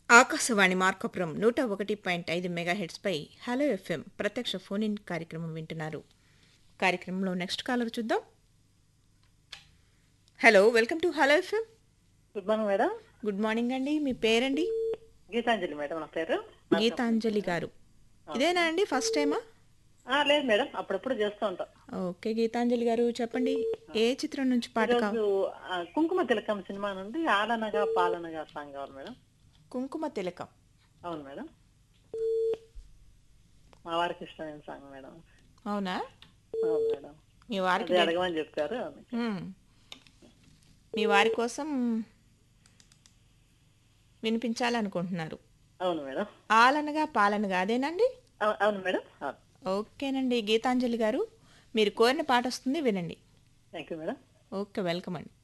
ఆకాశవాణి మార్కపురం నూట ఒకటి పాయింట్ ఐదు మెగాహెడ్స్పై హలో ఎఫ్ఎం ప్రత్యక్ష ఫోన్ ఇన్ కార్యక్రమం వింటున్నారు కార్యక్రమంలో నెక్స్ట్ కాలర్ చూద్దాం hello welcome to hello FM good morning madam good morning అండి మీ పేరండి గీతాంజలి మేడం నా పేరు గీతాంజలి గారు ఇదేనా అండి ఫస్ట్ టైమా ఆ, లేదు మేడం అప్పుడప్పుడు చేస్తూ ఉంటాం ఓకే గీతాంజలి గారు చెప్పండి ఏ చిత్రం నుంచి పాట కావాలి ఈరోజు ఆ, కుంకుమ తిలకం సినిమా నుండి ఆలనగా పాలనగా సాంగ్ కావాలి మేడం కుంకుమ తిలకం అవును మేడం మా వారికి ఇష్టమైన సాంగ్ మేడం అవునా అవును మేడం మీ వారికి అదే అడగమని చెప్పారు మ్మ్. మీ వారి కోసం వినిపించాలనుకుంటున్నారు అవును మేడం ఆలనగా పాలనగా అదేనండి అవు- అవును మేడం అవును ఓకేనండి గీతాంజలి గారు మీరు కోరిన పాట వస్తుంది వినండి thank you madam okay welcome అండి